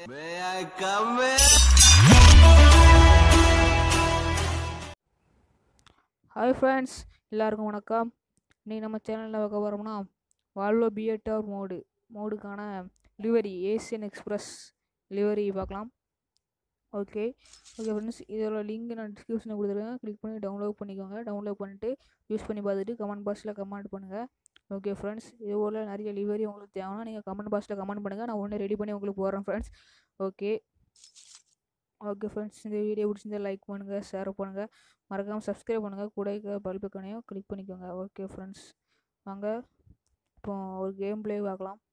May I come in? Hi friends எல்லாருக்கும் வணக்கம் நீ நம்ம சேனலில் பார்க்க போகிறோம்னா வால்வோ பிஎட்டார் மோடு மோடுக்கான டெலிவரி ஏசியன் எக்ஸ்பிரஸ் டெலிவரி பார்க்கலாம் ஓகே ஓகே ஃப்ரெண்ட்ஸ் இதோட லிங்க் நான் டிஸ்கிரிப்ஷனில் கொடுத்துருக்கேன் கிளிக் பண்ணி டவுன்லோட் பண்ணிக்கோங்க டவுன்லோட் பண்ணிட்டு யூஸ் பண்ணி பார்த்துட்டு கமெண்ட் பாக்ஸில் கமெண்ட் பண்ணுங்கள் ஓகே ஃப்ரெண்ட்ஸ் இது போல் நிறைய டெலிவரி உங்களுக்கு தேவைன்னா நீங்கள் கமெண்ட் பாக்ஸில் கமெண்ட் பண்ணுங்கள் நான் ஒன்று ரெடி பண்ணி உங்களுக்கு போடுறேன் ஃப்ரெண்ட்ஸ் ஓகே ஓகே ஃப்ரெண்ட்ஸ் இந்த வீடியோ பிடிச்சிருந்தா லைக் பண்ணுங்கள் ஷேர் பண்ணுங்கள் மறக்காமல் சப்ஸ்கிரைப் பண்ணுங்கள் கூட பல்பு கனையும் கிளிக் பண்ணிக்கோங்க ஓகே ஃப்ரெண்ட்ஸ் வாங்க இப்போ ஒரு கேம் ப்ளே பார்க்கலாம்